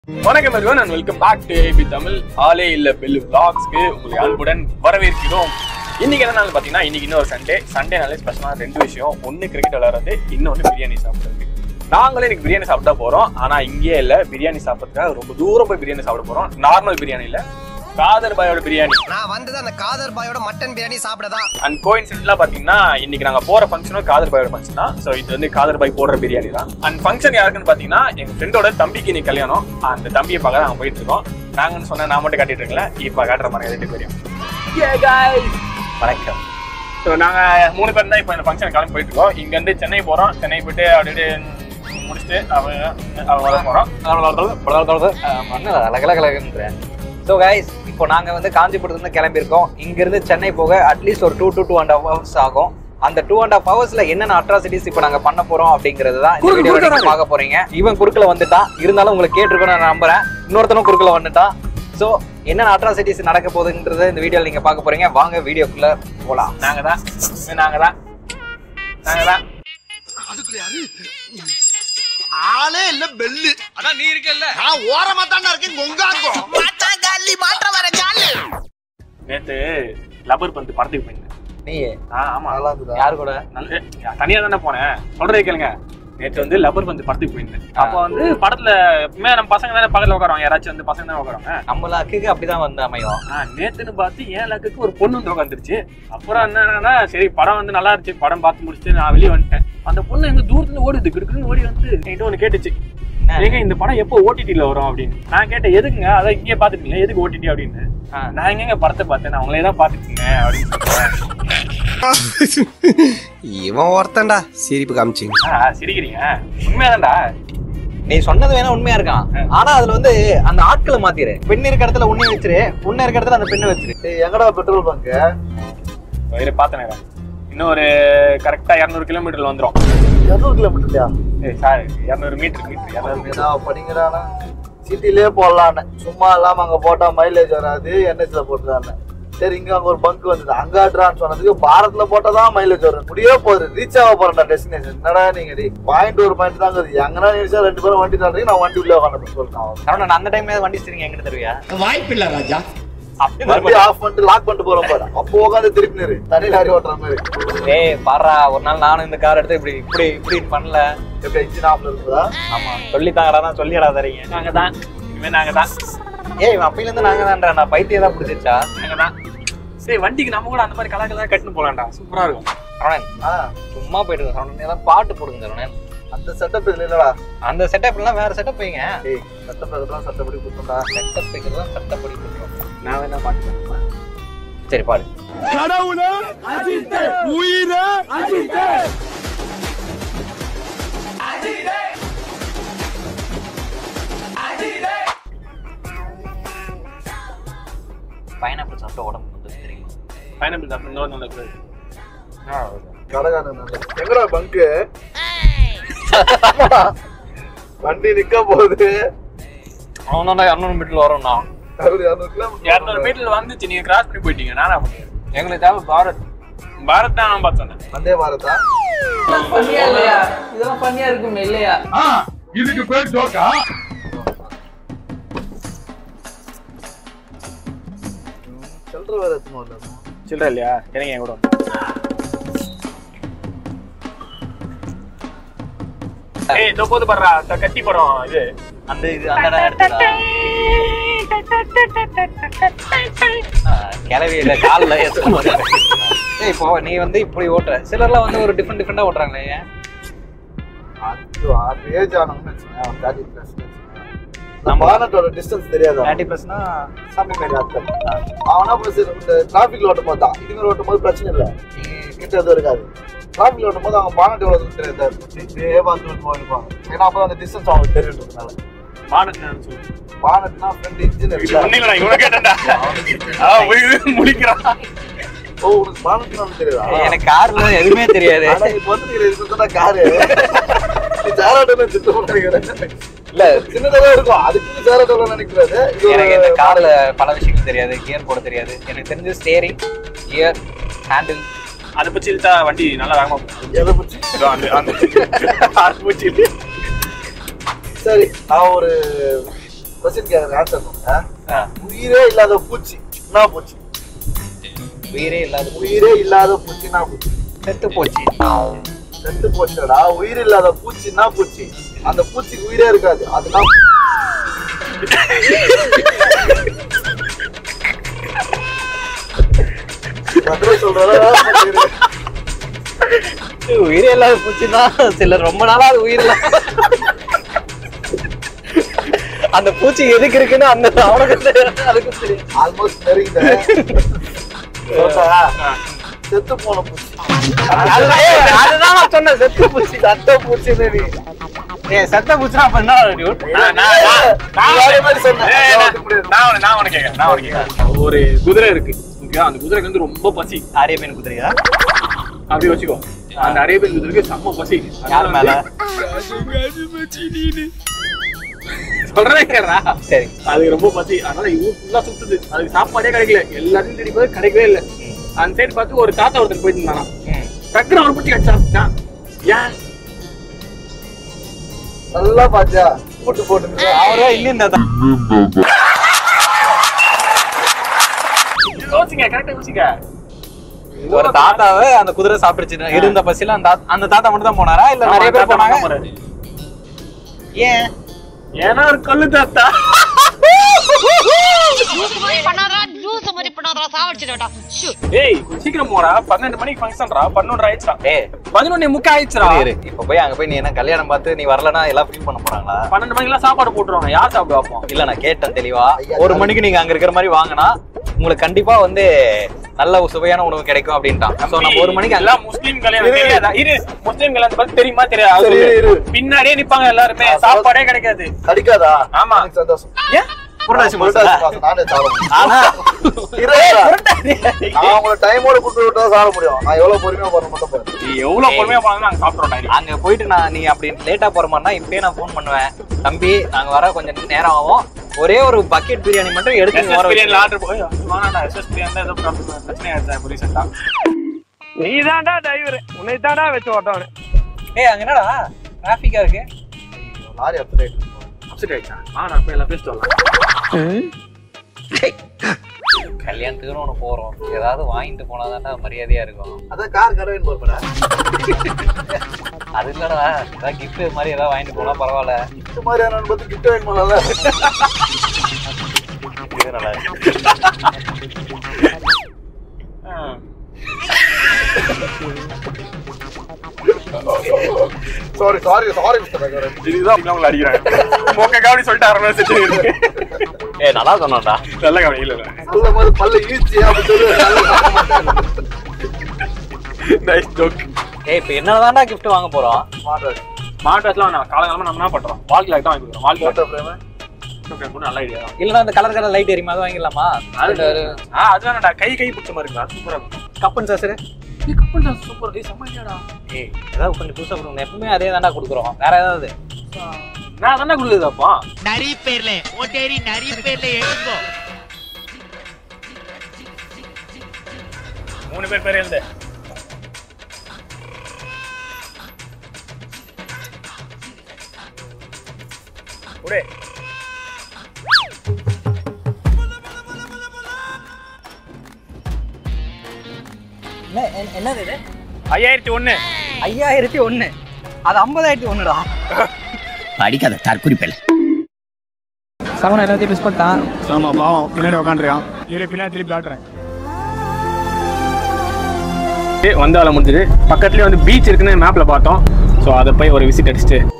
வணக்கம் everyone and welcome back to AB Tamil ஆலே இல்ல பெல்லு vlogsக்கு உங்களை அன்புடன் வரவேற்கிறோம் இன்னைக்கு என்ன நாள் பாத்தீங்கன்னா இன்னைக்கு இன்னொரு சண்டே சண்டேனாலே ஸ்பெஷலான ரெண்டு விஷயம் ஒன்னு கிரிக்கெட் விளையாடுறது இன்னொன்னு பிரியாணி சாப்பிடுறது நாங்களே இன்னைக்கு பிரியாணி சாப்பிட்டா போறோம் ஆனா இங்கே இல்ல பிரியாணி சாப்பிட்றதுக்காக ரொம்ப தூரம் போய் பிரியாணி சாப்பிட போறோம் நார்மல் பிரியாணி இல்ல காதர் பாயோட பிரியாணி நான் வந்தது அந்த காதர் பாயோட மட்டன் பிரியாணி சாப்பிடதான் அண்ட் கோயின்சிடென்ட்லாம் பாத்தீங்கன்னா இன்னைக்கு நாங்க போற ஃபங்க்ஷனும் காதர் பாயோட ஃபங்க்ஷன் தான் ஸோ இது வந்து காதர் பாய் போடுற பிரியாணி தான் அண்ட் ஃபங்க்ஷன் யாருக்குன்னு பாத்தீங்கன்னா எங்க ஃப்ரெண்டோட தம்பிக்கு இன்னைக்கு கல்யாணம் அந்த தம்பியை பார்க்க நாங்க போயிட்டு இருக்கோம் நாங்கன்னு சொன்னா நான் மட்டும் காட்டிட்டு இருக்கல இப்ப காட்டுற மாதிரி ரெண்டு பேரையும் வணக்கம் ஸோ நாங்க மூணு பேர் தான் இப்போ இந்த ஃபங்க்ஷன் கிளம்பி போயிட்டு இருக்கோம் இங்க இருந்து சென்னை போறோம் சென்னை போயிட்டு அப்படியே முடிச்சுட்டு அவங்க அவங்க வர போறோம் மண்ணு அழகழகழகுன்றேன் ஸோ கைஸ் இப்போ நாங்கள் வந்து காஞ்சிபுரத்துலேருந்து கிளம்பியிருக்கோம் இங்கேருந்து சென்னை போக அட்லீஸ்ட் ஒரு two to two and half hours ஆகும் அந்த டூ அண்ட் ஹாஃப் ஹவர்ஸ்ல என்னென்ன அட்ராசிட்டிஸ் இப்போ நாங்கள் பண்ண போறோம் அப்படிங்கிறது தான் இந்த குறுக்கு, வீடியோல குறுக்கு நீங்க பார்க்க போறீங்க இவன் குறுக்கில் வந்துட்டான் இருந்தாலும் உங்களுக்கு கேட்டிருக்கோம் நான் நம்புறேன் இன்னொருத்தனும் குறுக்கில் வந்துட்டான் ஸோ என்னென்ன அட்ராசிட்டிஸ் நடக்க போகுதுன்றதை இந்த வீடியோவில் நீங்க பார்க்க போறீங்க வாங்க வீடியோக்குள்ள போலாம் நாங்க தான் நாங்க தான் நாங்க தான் அதுக்குள்ள யாரு ஆளே இல்ல பெல்லு அதான் நீ இருக்கல்ல நான் ஓரமா தானே இருக்கேன் கொங்காங்கோ மாட்டா காலி மாற்ற வர ஜாலி நேத்து லப்பர் பந்து படத்துக்கு போயிருந்தேன் நீ ஆ, ஆமா யாரு கூட நல்ல தனியா தானே போனேன் சொல்றதை கேளுங்க நேற்று வந்து லப்பர் பந்து படத்துக்கு போயிருந்தேன் அப்போ வந்து படத்துல எப்பவுமே நம்ம பசங்க தானே பக்கத்துல உட்காருவாங்க யாராச்சும் வந்து பசங்க தானே உட்காருவாங்க நம்ம லக்குக்கு அப்படிதான் வந்து அமையும் ஆ, நேத்துன்னு பார்த்து என் லக்குக்கு ஒரு பொண்ணு வந்து உட்காந்துருச்சு அப்புறம் என்னன்னா சரி படம் வந்து நல்லா இருந்துச்சு படம் பார்த்து முடிச்சுட்டு நான் வெளியே வந்துட்டேன் அந்த பொண்ணு எங்க தூரத்துல இருந்து ஓடுது கிடுக்குன்னு ஓடி வந்து என்கிட்ட ஒன்று கேட்டுச்சு ஏங்க இந்த படம் எப்போ ஓடிடில வரும் அப்படின்னு நான் கேட்டேன் எதுக்குங்க அதான் இங்கே பாத்துட்டீங்க எதுக்கு ஓடிடி அப்படின்னு ஆ. நான் எங்கங்க படத்தை பார்த்தேன் நான் அவங்களே தான் பாத்துட்டீங்க அப்படின்னு சொல்றேன் இவன் ஒருத்தன்டா சிரிப்பு காமிச்சிங்க ஆ, சிரிக்கிறீங்க உண்மையாதான்டா நீ சொன்னது வேணா உண்மையா இருக்கான் ஆனா அதுல வந்து அந்த ஆட்களை மாத்திரு பெண் இருக்க இடத்துல உன்னை வச்சிரு உன்ன இருக்க இடத்துல அந்த பெண்ணை வச்சிரு எங்கடா பெட்ரோல் பங்க் இரு பார்த்தேன் இன்னும் ஒரு கரெக்டா இரநூறு கிலோமீட்டர்ல வந்துரும் இருநூறு கிலோமீட்டர்லையா ஏய் சார் இரநூறு மீட்டர் மீட்டர் இரநூறு மீட்டர் நான் படிக்கிறானா சிட்டிலே போடலான்னு சும்மா இல்லாம அங்க போட்டா மைலேஜ் வராது என்ஹெச்ல போட்டுறான்னு சரி இங்க அங்க ஒரு பங்க் வந்தது அங்காட்ரான்னு சொன்னதுக்கு பாரத்ல போட்டாதான் மைலேஜ் வரும் முடியே போகுது ரீச் ஆக போறேன்டா டெஸ்டினேஷன் என்னடா நீங்க பாயிண்ட் ஒரு பாயிண்ட் தான் இருக்குது எங்கன்னா நினைச்சா ரெண்டு பேரும் வண்டி தரீங்க நான் வண்டி உள்ள உட்காந்து சொல்லிட்டேன் அவன். காரணம் நான் அந்த டைம்ல வண்டி ஸ்டீரிங் எங்கிட்ட தருவியா அப்படி வண்டி ஆஃப் பண்ணிட்டு லாக் பண்ணிட்டு போறோம் பாரு அப்போ உட்காந்து திருப்பி நிறு தனி லாரி ஓட்டுற மாதிரி ஏய் பாரா ஒரு நாள் நானும் இந்த கார் எடுத்து இப்படி இப்படி இப்படி பண்ணல எப்படி இன்ஜின் ஆஃப்ல இருக்குதா ஆமா சொல்லி தாங்கடா சொல்லிடா தரீங்க நாங்க தான் இனிமே நாங்க தான் ஏய் இவன் அப்பையில இருந்து நாங்க தான்டா நான் பைத்தியம் தான் பிடிச்சிருச்சா நாங்க தான் சரி வண்டிக்கு நம்ம கூட அந்த மாதிரி கலர் கலரா கட்டுன்னு போலாம்டா சூப்பரா இருக்கும் சரவணன் ஆ, சும்மா போயிட்டு இருக்க சரவணன் ஏதாவது பாட்டு போடுங்க சரவணன் அந்த செட்டப் இல்லடா அந்த செட்டப் எல்லாம் வேற செட்டப் வைங்க ஏய் சட்டம் தான் சட்டப்படி கொடுத்தா செட்டப் வைக்கிறது தான் சட்டப்படி கொடுக்குறோம் நான் வேணா பாட்டு சரி பாடு பைனாப்பிள் சாப்பிட்ட உடம்பு வந்து தெரியுமா பைனாப்பிள் சாப்பிட்டு இன்னொரு நல்ல கூடாது கடகான எங்கடா பங்கு வண்டி நிக்க போகுது அவனாண்டா இரநூறு மீட்டர்ல வரோம்னா அறுபது இரநூறு கிலோமீட்டர் இரநூறு மீட்டர்ல வந்துச்சு நீங்க கிராஸ் பண்ணி போயிட்டீங்க நானா பண்ணுவேன் எங்களுக்கு தேவை பாரத் பாரத் தான் நான் பார்த்து சொன்னேன் வந்தே பாரதா பண்ணியா இல்லையா இதெல்லாம் பண்ணியா இருக்குமே இல்லையா சில்லற வேற எத்தனை வரல சில்லற இல்லையா எனக்கு என் கூட வந்து. ஏய் இதோ போது பாடுறா அந்த கட்டி படம் இது அந்த இது அந்த இடம் எடுத்துடா கிளவியில காலில் ஏற்றும் போது ஏய் இப்போ நீ வந்து இப்படி ஓட்டுற சிலர்லாம் வந்து ஒரு டிஃப்ரெண்ட் டிஃப்ரெண்டா ஓட்டுறாங்களே ஏன் அது அது ஏஜ் ஆனவங்க தேர்ட்டி பிளஸ் நம்ம பானட்டோட டிஸ்டன்ஸ் தெரியாது தேர்ட்டி ப்ளஸ்னா சாமி மாதிரி ஆட்கள் அவனா போய் சரி இந்த டிராஃபிக்ல ஓட்டும் போது தான் இதுமாரி ஓட்டும் போது பிரச்சனை இல்லை கிட்ட எதுவும் இருக்காது டிராஃபிக்ல ஓட்டும் போது அவங்க பானட் எவ்வளவு தூரம் தெரியாது இப்படியே பார்த்து போயிருப்பாங்க ஏன்னா அப்போ அந்த டிஸ்டன்ஸ் அவங்களுக்கு தெரியுன்றதுனால மானத்து நான் சொல்லு பானட்னா ஃப்ரண்ட் இன்ஜின் இது ஒண்ணும் இல்லடா, இவனை கேட்டேன்டா. ஆ, போய் முழிக்கிறான். ஓ உனக்கு பானட்னா தெரியுதா எனக்கு கார்ல எதுவுமே தெரியாது ஆனா இப்ப வந்து இது காரு நீ சேராட்டோல சித்தம் நினைக்கிறேன் இல்ல சின்னதாக இருக்கும் அதுக்கு சேராட்டோல நினைக்கிறது இது ஒரு- எனக்கு இந்த கார்ல பல விஷயங்கள் தெரியாது கியர் போட தெரியாது எனக்கு தெரிஞ்ச ஸ்டேரிங் கியர் ஹேண்டில் அதை பிடிச்சி இழுத்தா வண்டி நல்லா வேகமா போகும். எதை பிடிச்சி இதோ அந்த- அந்த- அதை பிடிச்சி இழு. சரி நான் ஒரு கேக்குற ஆன்சர் உயிரே இல்லாத பூச்சி என்ன பூச்சி உயிரே இல்லாத உயிரே இல்லாத பூச்சி என்ன பூச்சி செத்து போச்சு செத்து போச்சுடா உயிர் இல்லாத பூச்சி என்ன பூச்சி அந்த பூச்சிக்கு உயிரே இருக்காது அதுதான் பதில் சொல்றதா உயிரே இல்லாத பூச்சின்னா சிலர் ரொம்ப நாளா அது உயிர் இல்ல அந்த பூச்சி எதுக்கு இருக்குன்னு அந்த அவனுக்கு தெரியும், அதுக்கு தெரியும் ஆல்மோஸ்ட் நெருங்கிட்டேன் சொல்லிட்டா? செத்து போன பூச்சி அதுதான் ஏய், அதுதான் நான் சொன்னேன் செத்து பூச்சி சத்த பூச்சி நீ ஏ செத்த பூச்சினா அப்ப என்ன dude? நான் நான் நான் நான் வேற மாதிரி சொன்னேன். ஏய், நான் நான் உன்னை- நான் உனக்கு கேட்கறேன் நான் உனக்கு கேட்கறேன் ஒரு குதிரை இருக்கு ஓகே அந்த குதிரைக்கு வந்து ரொம்ப பசி அரேபியன் குதிரையா அப்படி வச்சுக்கோ அந்த அரேபியன் குதிரைக்கு செம்ம பசி யார் மேல சொல்றேன் கேட்றா சரி அதுக்கு ரொம்ப பசி அதனால இவன் ஃபுல்லா சுத்துது அதுக்கு சாப்பாடே கிடைக்கல எல்லாத்தையும் தேடி போய் கிடைக்கவே இல்லை அந்த சைடு பார்த்து ஒரு தாத்தா ஒருத்தர் போயிட்டு இருந்தானா ம். டக்குனு அவனை பிடிச்சி கடிச்சான் ஏன் நல்லா பாத்தியா கூட்டு போட்டு அவரே இன்னும் இந்த தா- யோசிங்க கரெக்டா யோசிங்க ஒரு தாத்தாவை அந்த குதிரை சாப்பிடுச்சு இருந்த பசில அந்த தா- அந்த தாத்தா மட்டும் தான் போனாரா இல்ல நிறைய பேர் போனாங்க ஏன் ஏன்னா ஒரு கல்லு தாத்தா ஜூஸ் மாதிரி பண்ணாரா ஜூஸ் மாதிரி பண்ணாரா சாவடிச்சிடா ஷூ ஏய் கொஞ்சம் சீக்கிரம் போடா பன்னெண்டு மணிக்கு ஃபங்க்ஷன்ரா பன்னெண்டு ஆயிடுச்சா ஏய் பதினொன்னு முக்க ஆயிடுச்சுடா இரு, இரு. இப்ப போய் அங்க போய் நீ என்ன கல்யாணம் பார்த்து நீ வரலனா எல்லாம் ஃபீல் பண்ண போறாங்களா பன்னெண்டு மணிக்கெல்லாம் சாப்பாடு போட்டுருவாங்க யார் சாப்பிட வைப்போம் இல்ல நான் கேட்டேன் தெளிவா ஒரு மணிக்கு நீங்க அங்க இருக்கிற மாதிரி வாங்கினா உங்களுக்கு கண்டிப்பா வந்து நல்ல சுவையான உணவு கிடைக்கும் அப்படின்ட்டான் சோ நம்ம ஒரு மணிக்கு அங்க எல்லாம் முஸ்லீம் கல்யாணம் தெரியாதா இரு முஸ்லீம் கல்யாணம் பத்தி தெரியுமா தெரியாது சரி, இரு, இரு. பின்னாடியே நிப்பாங்க எல்லாருமே சாப்பாடே கிடைக்காது கடிக்காதா ஆமா. எனக்கு சந்தோஷம் ஏன் புரட்டாசி புரட்டாசி மாசம் மாசம் நானே சாப்பிடுவேன் ஆனா நான் உங்களை டைமோட கூட்டு விட்டா சாப்பிட முடியும் நான் எவ்வளவு பொறுமையா பண்ண மட்டும் பாரு நீ எவ்வளவு பொறுமையா போனாலும் நாங்க சாப்பிடுறோம் நாளைக்கு. அங்க போயிட்டு நான் நீ அப்படி லேட்டா போற மாதிரினா இப்பயே நான் ஃபோன் பண்ணுவேன் தம்பி நாங்க வர கொஞ்சம் நேரம் ஆகும் ஒரே ஒரு பக்கெட் பிரியாணி மட்டும் எடுத்து SS வர பிரியாணில வச்சு. ஆர்டர் போய் வேணாண்டா SS பிரியாணி தான் ஏதோ problem பிரச்சனை ஆயிடுச்சு இப்போ ரீசெண்டா நீ தான்டா டிரைவர் உன்னை தான்டா வச்சு ஓட்டவனு ஏய் அங்க என்னடா டிராபிக்கா இருக்கு லாரி அப்டேட் அப்செட் ஆயிடுச்சா ஆ நான் போய் எல்லாம் பேசிட்டு வரலாம் கல்யாணத்துக்குன்னு ஒண்ணு போறோம் ஏதாவது வாங்கிட்டு போனாதான்டா மரியாதையா இருக்கும் அதான் கார் கடவேன் போறப்படா அது இல்லடா ஏதாவது கிஃப்ட் மாதிரி ஏதாவது வாங்கிட்டு போனா பரவாயில்ல இந்த மாதிரி என்னன்னு பார்த்து கிட்ட வேணும் பண்ணல இது நல்லா இருக்கு சாரி சாரி சாரி மிஸ்டர் ரகரன் இதுதான் உங்களை அடிக்கிறாங்க மொக்க கவனி சொல்லிட்டு அரை மணி செஞ்சு இருக்கு ஏய் நல்லா சொன்னோம்டா நல்ல கவனி இல்ல இல்ல சொல்லும் போது பல்ல ஈச்சி அப்படி சொல்லி நைஸ் ஜோக் ஏய் இப்போ என்னதான்டா கிஃப்ட் வாங்க போறோம் மாட்டாரு ஸ்மார்ட் வாட்ச்லாம் நான் காலங்காலமா நம்ம என்ன பண்றோம் வால் லைட் தான் வாங்கி கொடுக்குறோம் வால் போட்டோ ஃப்ரேம் கூட நல்ல ஐடியா தான் இல்லனா அந்த கலர் கலர் லைட் எரியுமா அது வாங்கிடலாமா அது ஆ அது வேணாடா கை கை பிடிச்ச மாதிரி இருக்கா சூப்பரா இருக்கும் கப்பன் சாசரு ஏய் கப்பல் தான் சூப்பர் ஏய் செம்ம ஐடியாடா ஏய் ஏதாவது கொஞ்சம் புதுசா கொடுங்க எப்பவுமே அதே தான்டா கொடுக்குறோம் வேற ஏதாவது நான் தானே கொடுக்குறதாப்பா நிறைய பேர்ல ஓட்டேரி நிறைய பேர்ல எழுதுங்கோ மூணு பேர் பேர் எழுது உடே என்னது இது ஐயாயிரத்தி ஒண்ணு ஐயாயிரத்தி ஒண்ணு அது ஐம்பதாயிரத்தி ஒண்ணுடா படிக்காத தற்குறிப்பில் சவன் எல்லாத்தையும் மிஸ் பண்ணிட்டான் ஆமா பாவம் பின்னாடி உட்காந்துருக்கான் இவரே பின்னாடி திருப்பி காட்டுறேன் வந்து வேலை முடிஞ்சது பக்கத்துலேயே வந்து பீச் இருக்குன்னு மேப்ல பார்த்தோம் ஸோ அதை போய் ஒரு விசிட் அடிச்சுட்டு